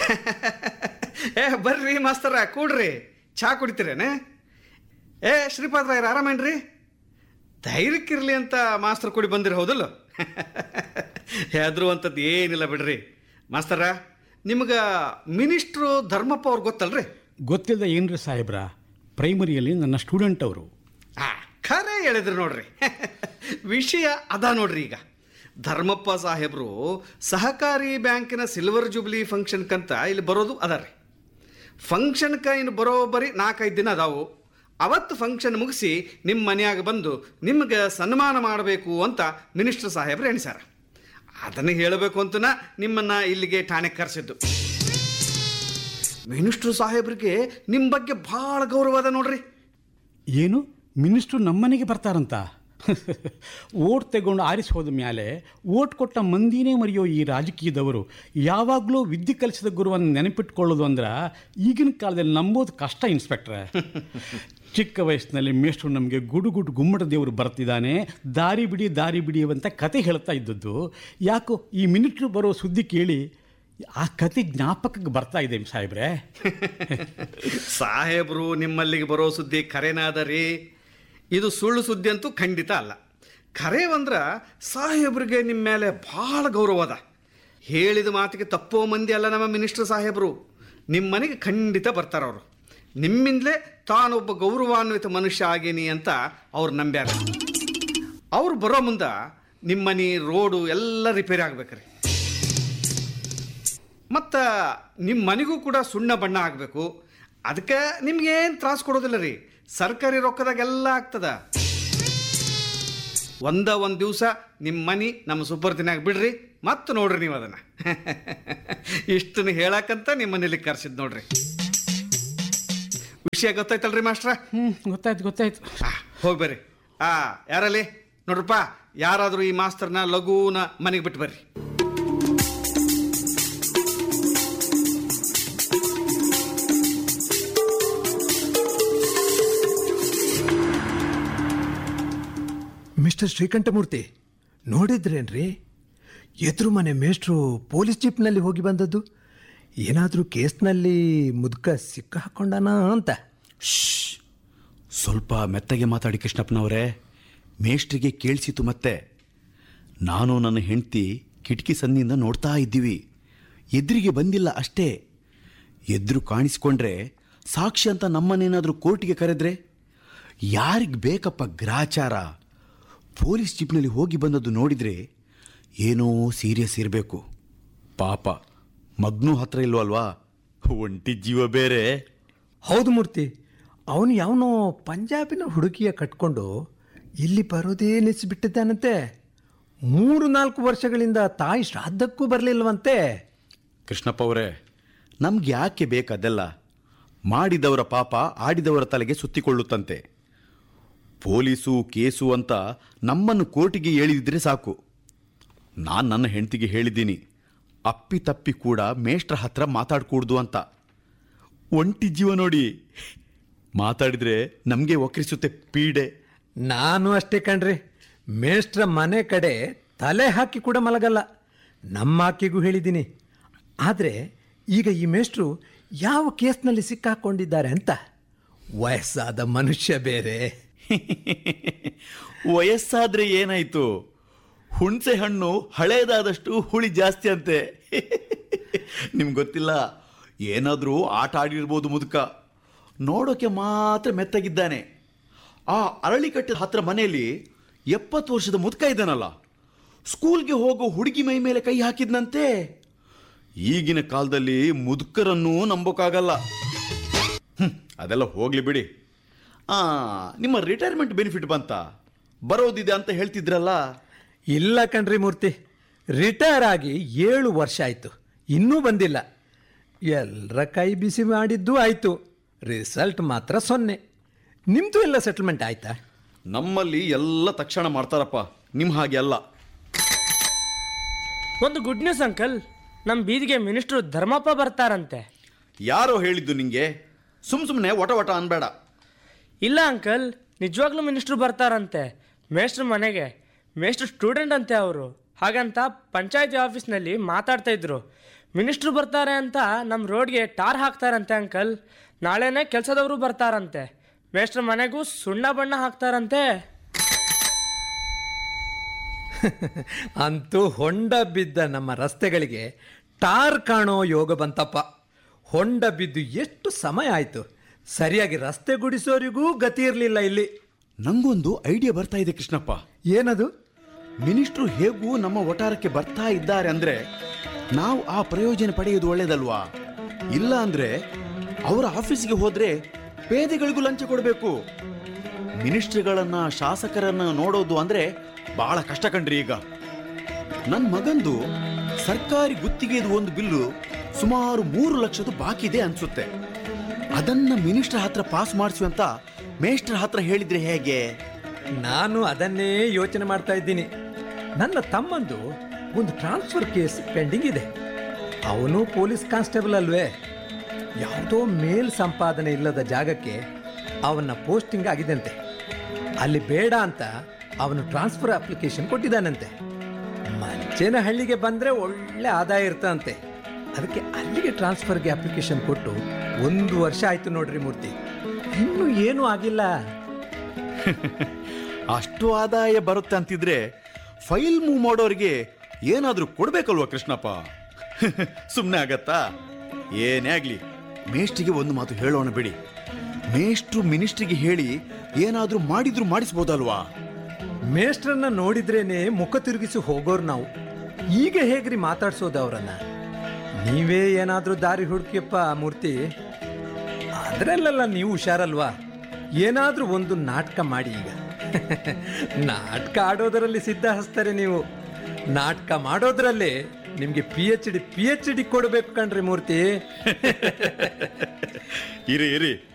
ಏ ಬರ್ರಿ ಮಾಸ್ತರ ಕೂಡ್ರಿ ಚಹಾ ಕುಡಿತೀರೇನೆ ಏ ಶ್ರೀಪಾದ್ ರಾಯರ್ ಆರಾಮೇನ್ರಿ ಧೈರ್ಯಕ್ಕಿರಲಿ ಅಂತ ಮಾಸ್ತರ್ ಕುಡಿ ಬಂದಿರಿ ಹೌದಲ್ಲ ಹೆದ್ರು ಅಂಥದ್ದು ಏನಿಲ್ಲ ಬಿಡ್ರಿ ಮಾಸ್ತರ ನಿಮ್ಗೆ ಮಿನಿಸ್ಟ್ರು ಧರ್ಮಪ್ಪ ಅವ್ರು ಗೊತ್ತಲ್ರಿ ಗೊತ್ತಿಲ್ಲದ ಏನ್ರಿ ಸಾಹೇಬ್ರ ಪ್ರೈಮರಿಯಲ್ಲಿ ನನ್ನ ಸ್ಟೂಡೆಂಟ್ ಅವರು ಆ ಖರೆ ಹೇಳಿದ್ರಿ ನೋಡ್ರಿ ವಿಷಯ ಅದ ನೋಡ್ರಿ ಈಗ ಧರ್ಮಪ್ಪ ಸಾಹೇಬರು ಸಹಕಾರಿ ಬ್ಯಾಂಕಿನ ಸಿಲ್ವರ್ ಜೂಬ್ಲಿ ಫಂಕ್ಷನ್ಕಂತ ಇಲ್ಲಿ ಬರೋದು ಅದ ರೀ ಫಂಕ್ಷನ್ಕ ಇನ್ನು ಬರೋಬ್ಬರಿ ನಾಲ್ಕೈದು ದಿನ ಅದಾವು ಅವತ್ತು ಫಂಕ್ಷನ್ ಮುಗಿಸಿ ನಿಮ್ಮ ಮನೆಯಾಗ ಬಂದು ನಿಮ್ಗೆ ಸನ್ಮಾನ ಮಾಡಬೇಕು ಅಂತ ಮಿನಿಸ್ಟರ್ ಸಾಹೇಬ್ರು ಎಣಿಸ್ಯಾರ ಅದನ್ನು ಹೇಳಬೇಕು ಅಂತನ ನಿಮ್ಮನ್ನ ಇಲ್ಲಿಗೆ ಠಾಣೆಗೆ ಕರೆಸಿದ್ದು ಮಿನಿಸ್ಟ್ರು ಸಾಹೇಬ್ರಿಗೆ ನಿಮ್ಮ ಬಗ್ಗೆ ಭಾಳ ಗೌರವ ಅದ ನೋಡ್ರಿ ಏನು ಮಿನಿಸ್ಟ್ರು ನಮ್ಮನೆಗೆ ಬರ್ತಾರಂತ ಓಟ್ ತಗೊಂಡು ಆರಿಸಿ ಹೋದ ಮೇಲೆ ಓಟ್ ಕೊಟ್ಟ ಮಂದಿನೇ ಮರೆಯೋ ಈ ರಾಜಕೀಯದವರು ಯಾವಾಗಲೂ ವಿದ್ಯೆ ಕಲಿಸಿದ ಗುರುವನ್ನು ನೆನಪಿಟ್ಕೊಳ್ಳೋದು ಅಂದ್ರೆ ಈಗಿನ ಕಾಲದಲ್ಲಿ ನಂಬೋದು ಕಷ್ಟ ಇನ್ಸ್ಪೆಕ್ಟ್ರೆ ಚಿಕ್ಕ ವಯಸ್ಸಿನಲ್ಲಿ ಮೇಷ್ಟ್ರು ನಮಗೆ ಗುಡು ಗುಡು ಗುಮ್ಮಟ ದೇವರು ಬರ್ತಿದ್ದಾನೆ ದಾರಿ ಬಿಡಿ ದಾರಿ ಬಿಡಿ ಅಂತ ಕತೆ ಹೇಳ್ತಾ ಇದ್ದದ್ದು ಯಾಕೋ ಈ ಮಿನಿಟ್ರು ಬರೋ ಸುದ್ದಿ ಕೇಳಿ ಆ ಕತೆ ಜ್ಞಾಪಕಕ್ಕೆ ಬರ್ತಾ ಇದೆ ಸಾಹೇಬ್ರೆ ಸಾಹೇಬರು ನಿಮ್ಮಲ್ಲಿಗೆ ಬರೋ ಸುದ್ದಿ ಖರೇನಾದ ರೀ ಇದು ಸುಳ್ಳು ಸುದ್ದಿ ಅಂತೂ ಖಂಡಿತ ಅಲ್ಲ ಖರೆ ಅಂದ್ರ ಸಾಹೇಬ್ರಿಗೆ ನಿಮ್ಮ ಮೇಲೆ ಭಾಳ ಗೌರವ ಅದ ಹೇಳಿದ ಮಾತಿಗೆ ತಪ್ಪೋ ಮಂದಿ ಅಲ್ಲ ನಮ್ಮ ಮಿನಿಸ್ಟರ್ ಸಾಹೇಬರು ನಿಮ್ಮ ಮನೆಗೆ ಖಂಡಿತ ಬರ್ತಾರ ಅವರು ನಿಮ್ಮಿಂದಲೇ ತಾನೊಬ್ಬ ಗೌರವಾನ್ವಿತ ಮನುಷ್ಯ ಆಗೀನಿ ಅಂತ ಅವ್ರು ನಂಬ್ಯಾರ ಅವ್ರು ಬರೋ ಮುಂದೆ ನಿಮ್ಮ ಮನೆ ರೋಡು ಎಲ್ಲ ರಿಪೇರಿ ಆಗ್ಬೇಕ್ರಿ ಮತ್ತು ನಿಮ್ಮ ಮನೆಗೂ ಕೂಡ ಸುಣ್ಣ ಬಣ್ಣ ಆಗಬೇಕು ಅದಕ್ಕೆ ನಿಮ್ಗೇನು ತ್ರಾಸ ಕೊಡೋದಿಲ್ಲ ರೀ ಸರ್ಕಾರಿ ರೊಕ್ಕದಾಗೆಲ್ಲ ಆಗ್ತದ ಒಂದ ಒಂದು ದಿವಸ ನಿಮ್ಮ ಮನೆ ನಮ್ಮ ಸುಪರ್ದಿನಾಗ ಬಿಡ್ರಿ ಮತ್ತೆ ನೋಡ್ರಿ ನೀವು ಅದನ್ನು ಇಷ್ಟನ್ನು ಹೇಳಕ್ಕಂತ ನಿಮ್ಮ ಮನೇಲಿ ಕರ್ಸಿದ್ ನೋಡ್ರಿ ವಿಷಯ ಗೊತ್ತಾಯ್ತಲ್ರಿ ಮಾಸ್ಟ್ರ ಹ್ಞೂ ಗೊತ್ತಾಯ್ತು ಗೊತ್ತಾಯ್ತು ಹೋಗಿ ಬರ್ರಿ ಆ ಯಾರಲ್ಲಿ ನೋಡ್ರಪ್ಪ ಯಾರಾದರೂ ಈ ಮಾಸ್ತರ್ನ ಲಘೂನ ಮನೆಗೆ ಬಿಟ್ಟು ಬರ್ರಿ ಮಿಸ್ಟರ್ ಶ್ರೀಕಂಠಮೂರ್ತಿ ನೋಡಿದ್ರೇನ್ರಿ ಎದುರು ಮನೆ ಮೇಷ್ಟ್ರು ಪೊಲೀಸ್ ಜೀಪ್ನಲ್ಲಿ ಹೋಗಿ ಬಂದದ್ದು ಏನಾದರೂ ಕೇಸ್ನಲ್ಲಿ ಮುದುಕ ಸಿಕ್ಕ ಹಾಕೊಂಡಾನ ಅಂತ ಸ್ವಲ್ಪ ಮೆತ್ತಗೆ ಮಾತಾಡಿ ಕೃಷ್ಣಪ್ಪನವರೇ ಮೇಷ್ಟ್ರಿಗೆ ಕೇಳಿಸಿತು ಮತ್ತೆ ನಾನು ನನ್ನ ಹೆಂಡತಿ ಕಿಟಕಿ ಸಂದಿಯಿಂದ ನೋಡ್ತಾ ಇದ್ದೀವಿ ಎದುರಿಗೆ ಬಂದಿಲ್ಲ ಅಷ್ಟೇ ಎದುರು ಕಾಣಿಸ್ಕೊಂಡ್ರೆ ಸಾಕ್ಷಿ ಅಂತ ನಮ್ಮನ್ನೇನಾದರೂ ಕೋರ್ಟಿಗೆ ಕರೆದ್ರೆ ಯಾರಿಗೆ ಬೇಕಪ್ಪ ಗ್ರಾಚಾರ ಪೊಲೀಸ್ ಜೀಪ್ನಲ್ಲಿ ಹೋಗಿ ಬಂದದ್ದು ನೋಡಿದರೆ ಏನೋ ಸೀರಿಯಸ್ ಇರಬೇಕು ಪಾಪ ಮಗ್ನೂ ಹತ್ರ ಇಲ್ವಲ್ವಾ ಒಂಟಿ ಜೀವ ಬೇರೆ ಹೌದು ಮೂರ್ತಿ ಅವನು ಯಾವನೋ ಪಂಜಾಬಿನ ಹುಡುಗಿಯ ಕಟ್ಕೊಂಡು ಇಲ್ಲಿ ಬರೋದೇ ನಿಲ್ಲಿಸಿಬಿಟ್ಟಿದ್ದಾನಂತೆ ಮೂರು ನಾಲ್ಕು ವರ್ಷಗಳಿಂದ ತಾಯಿ ಶ್ರಾದ್ದಕ್ಕೂ ಬರಲಿಲ್ವಂತೆ ಕೃಷ್ಣಪ್ಪ ಅವರೇ ನಮ್ಗೆ ಯಾಕೆ ಬೇಕದೆಲ್ಲ ಮಾಡಿದವರ ಪಾಪ ಆಡಿದವರ ತಲೆಗೆ ಸುತ್ತಿಕೊಳ್ಳುತ್ತಂತೆ ಪೊಲೀಸು ಕೇಸು ಅಂತ ನಮ್ಮನ್ನು ಕೋರ್ಟಿಗೆ ಹೇಳಿದ್ರೆ ಸಾಕು ನಾನು ನನ್ನ ಹೆಂಡತಿಗೆ ಹೇಳಿದ್ದೀನಿ ಅಪ್ಪಿ ತಪ್ಪಿ ಕೂಡ ಮೇಷ್ಟ್ರ ಹತ್ರ ಮಾತಾಡ್ಕೂಡ್ದು ಅಂತ ಒಂಟಿ ಜೀವ ನೋಡಿ ಮಾತಾಡಿದ್ರೆ ನಮಗೆ ಒಕ್ಕರಿಸುತ್ತೆ ಪೀಡೆ ನಾನು ಅಷ್ಟೇ ಕಣ್ರಿ ಮೇಷ್ಟ್ರ ಮನೆ ಕಡೆ ತಲೆ ಹಾಕಿ ಕೂಡ ಮಲಗಲ್ಲ ನಮ್ಮ ಆಕೆಗೂ ಹೇಳಿದ್ದೀನಿ ಆದರೆ ಈಗ ಈ ಮೇಷ್ಟ್ರು ಯಾವ ಕೇಸ್ನಲ್ಲಿ ಸಿಕ್ಕಾಕೊಂಡಿದ್ದಾರೆ ಅಂತ ವಯಸ್ಸಾದ ಮನುಷ್ಯ ಬೇರೆ ವಯಸ್ಸಾದ್ರೆ ಏನಾಯ್ತು ಹುಣಸೆ ಹಣ್ಣು ಹಳೇದಾದಷ್ಟು ಹುಳಿ ಜಾಸ್ತಿ ಅಂತೆ ನಿಮ್ಗೆ ಗೊತ್ತಿಲ್ಲ ಏನಾದರೂ ಆಟ ಆಡಿರ್ಬೋದು ಮುದುಕ ನೋಡೋಕೆ ಮಾತ್ರ ಮೆತ್ತಗಿದ್ದಾನೆ ಆ ಅರಳಿಕಟ್ಟೆ ಹತ್ರ ಮನೆಯಲ್ಲಿ ಎಪ್ಪತ್ತು ವರ್ಷದ ಮುದುಕ ಇದ್ದಾನಲ್ಲ ಸ್ಕೂಲ್ಗೆ ಹೋಗೋ ಹುಡುಗಿ ಮೈ ಮೇಲೆ ಕೈ ಹಾಕಿದ್ನಂತೆ ಈಗಿನ ಕಾಲದಲ್ಲಿ ಮುದುಕರನ್ನೂ ನಂಬೋಕ್ಕಾಗಲ್ಲ ಹ್ಮ್, ಅದೆಲ್ಲ ಹೋಗ್ಲಿ ಬಿಡಿ ಆ ನಿಮ್ಮ ರಿಟೈರ್ಮೆಂಟ್ ಬೆನಿಫಿಟ್ ಬಂತ ಬರೋದಿದೆ ಅಂತ ಹೇಳ್ತಿದ್ರಲ್ಲ ಇಲ್ಲ ಕಣ್ರಿ ಮೂರ್ತಿ ರಿಟೈರ್ ಆಗಿ ಏಳು ವರ್ಷ ಆಯಿತು ಇನ್ನೂ ಬಂದಿಲ್ಲ ಎಲ್ಲರ ಕೈ ಬಿಸಿ ಮಾಡಿದ್ದು ಆಯಿತು ರಿಸಲ್ಟ್ ಮಾತ್ರ ಸೊನ್ನೆ ನಿಮ್ಮದು ಎಲ್ಲ ಸೆಟಲ್ಮೆಂಟ್ ಆಯ್ತಾ ನಮ್ಮಲ್ಲಿ ಎಲ್ಲ ತಕ್ಷಣ ಮಾಡ್ತಾರಪ್ಪ ನಿಮ್ಮ ಹಾಗೆ ಅಲ್ಲ ಒಂದು ಗುಡ್ ನ್ಯೂಸ್ ಅಂಕಲ್ ನಮ್ಮ ಬೀದಿಗೆ ಮಿನಿಸ್ಟ್ರು ಧರ್ಮಪ್ಪ ಬರ್ತಾರಂತೆ ಯಾರೋ ಹೇಳಿದ್ದು ನಿಂಗೆ ಸುಮ್ ಸುಮ್ಮನೆ ಒಟ ಒಟ ಅನ್ಬೇಡ ಇಲ್ಲ ಅಂಕಲ್ ನಿಜವಾಗ್ಲೂ ಮಿನಿಸ್ಟ್ರು ಬರ್ತಾರಂತೆ ಮೇಷ್ಟ್ರ ಮನೆಗೆ ಮೇಷ್ಟ್ರು ಸ್ಟೂಡೆಂಟ್ ಅಂತೆ ಅವರು ಹಾಗಂತ ಪಂಚಾಯತಿ ಆಫೀಸ್ನಲ್ಲಿ ಮಾತಾಡ್ತಾ ಇದ್ರು ಮಿನಿಸ್ಟ್ರು ಬರ್ತಾರೆ ಅಂತ ನಮ್ಮ ರೋಡ್ಗೆ ಟಾರ್ ಹಾಕ್ತಾರಂತೆ ಅಂಕಲ್ ನಾಳೆನೇ ಕೆಲಸದವರು ಬರ್ತಾರಂತೆ ಮೇಷ್ಟ್ರ ಮನೆಗೂ ಸುಣ್ಣ ಬಣ್ಣ ಹಾಕ್ತಾರಂತೆ ಅಂತೂ ಹೊಂಡ ಬಿದ್ದ ನಮ್ಮ ರಸ್ತೆಗಳಿಗೆ ಟಾರ್ ಕಾಣೋ ಯೋಗ ಬಂತಪ್ಪ ಹೊಂಡ ಬಿದ್ದು ಎಷ್ಟು ಸಮಯ ಆಯಿತು ಸರಿಯಾಗಿ ರಸ್ತೆ ಗುಡಿಸೋರಿಗೂ ಗತಿ ಇರಲಿಲ್ಲ ಇಲ್ಲಿ ನಂಗೊಂದು ಐಡಿಯಾ ಬರ್ತಾ ಇದೆ ಕೃಷ್ಣಪ್ಪ ಏನದು ಮಿನಿಸ್ಟ್ರು ಹೇಗೂ ನಮ್ಮ ಒಟಾರಕ್ಕೆ ಬರ್ತಾ ಇದ್ದಾರೆ ಅಂದ್ರೆ ನಾವು ಆ ಪ್ರಯೋಜನ ಪಡೆಯೋದು ಒಳ್ಳೇದಲ್ವಾ ಇಲ್ಲ ಅಂದ್ರೆ ಅವರ ಆಫೀಸಿಗೆ ಹೋದ್ರೆ ಪೇದೆಗಳಿಗೂ ಲಂಚ ಕೊಡಬೇಕು ಮಿನಿಸ್ಟ್ರಿಗಳನ್ನ ಶಾಸಕರನ್ನ ನೋಡೋದು ಅಂದ್ರೆ ಬಹಳ ಕಷ್ಟ ಕಣ್ರಿ ಈಗ ನನ್ನ ಮಗಂದು ಸರ್ಕಾರಿ ಗುತ್ತಿಗೆದು ಒಂದು ಬಿಲ್ಲು ಸುಮಾರು ಮೂರು ಲಕ್ಷದ ಬಾಕಿ ಇದೆ ಅನ್ಸುತ್ತೆ ಅದನ್ನ ಮಿನಿಸ್ಟರ್ ಹತ್ರ ಪಾಸ್ ಮಾಡಿಸುವ ಅಂತ ಮೇಸ್ಟರ್ ಹತ್ರ ಹೇಳಿದ್ರೆ ಹೇಗೆ ನಾನು ಅದನ್ನೇ ಯೋಚನೆ ಮಾಡ್ತಾ ಇದ್ದೀನಿ ನನ್ನ ತಮ್ಮಂದು ಒಂದು ಟ್ರಾನ್ಸ್ಫರ್ ಕೇಸ್ ಪೆಂಡಿಂಗ್ ಇದೆ ಅವನು ಪೊಲೀಸ್ ಕಾನ್ಸ್ಟೇಬಲ್ ಅಲ್ವೇ ಯಾವುದೋ ಮೇಲ್ ಸಂಪಾದನೆ ಇಲ್ಲದ ಜಾಗಕ್ಕೆ ಅವನ ಪೋಸ್ಟಿಂಗ್ ಆಗಿದೆಂತೆ ಅಲ್ಲಿ ಬೇಡ ಅಂತ ಅವನು ಟ್ರಾನ್ಸ್ಫರ್ ಅಪ್ಲಿಕೇಶನ್ ಕೊಟ್ಟಿದ್ದಾನಂತೆ ಮಂಚೇನಹಳ್ಳಿಗೆ ಬಂದರೆ ಒಳ್ಳೆ ಆದಾಯ ಇರ್ತಂತೆ ಅದಕ್ಕೆ ಅಲ್ಲಿಗೆ ಟ್ರಾನ್ಸ್ಫರ್ಗೆ ಅಪ್ಲಿಕೇಶನ್ ಕೊಟ್ಟು ಒಂದು ವರ್ಷ ಆಯ್ತು ನೋಡ್ರಿ ಮೂರ್ತಿ ಇನ್ನೂ ಏನೂ ಆಗಿಲ್ಲ ಅಷ್ಟು ಆದಾಯ ಬರುತ್ತೆ ಅಂತಿದ್ರೆ ಫೈಲ್ ಮೂವ್ ಮಾಡೋರಿಗೆ ಏನಾದ್ರೂ ಕೊಡ್ಬೇಕಲ್ವಾ ಕೃಷ್ಣಪ್ಪ ಸುಮ್ಮನೆ ಆಗತ್ತಾ ಏನೇ ಆಗ್ಲಿ ಮೇಷ್ಟ್ರಿಗೆ ಒಂದು ಮಾತು ಹೇಳೋಣ ಬಿಡಿ ಮೇಷ್ಟ್ರು ಮಿನಿಸ್ಟ್ರಿಗೆ ಹೇಳಿ ಏನಾದ್ರೂ ಮಾಡಿದ್ರು ಮಾಡಿಸ್ಬೋದಲ್ವಾ ಮೇಷ್ಟ್ರನ್ನ ನೋಡಿದ್ರೇನೆ ಮುಖ ತಿರುಗಿಸಿ ಹೋಗೋರು ನಾವು ಈಗ ಹೇಗ್ರಿ ಮಾತಾಡ್ಸೋದು ಅವರನ್ನ ನೀವೇ ಏನಾದ್ರೂ ದಾರಿ ಹುಡುಕಿಯಪ್ಪ ಮೂರ್ತಿ ಅದರಲ್ಲೆಲ್ಲ ನೀವು ಹುಷಾರಲ್ವಾ ಏನಾದ್ರೂ ಒಂದು ನಾಟಕ ಮಾಡಿ ಈಗ ನಾಟಕ ಆಡೋದರಲ್ಲಿ ಸಿದ್ಧ ಹಸ್ತಾರೆ ನೀವು ನಾಟಕ ಮಾಡೋದ್ರಲ್ಲಿ ನಿಮಗೆ P H D P H D ಕೊಡಬೇಕು ಕಣ್ರಿ ಮೂರ್ತಿ ಇರಿ ಇರಿ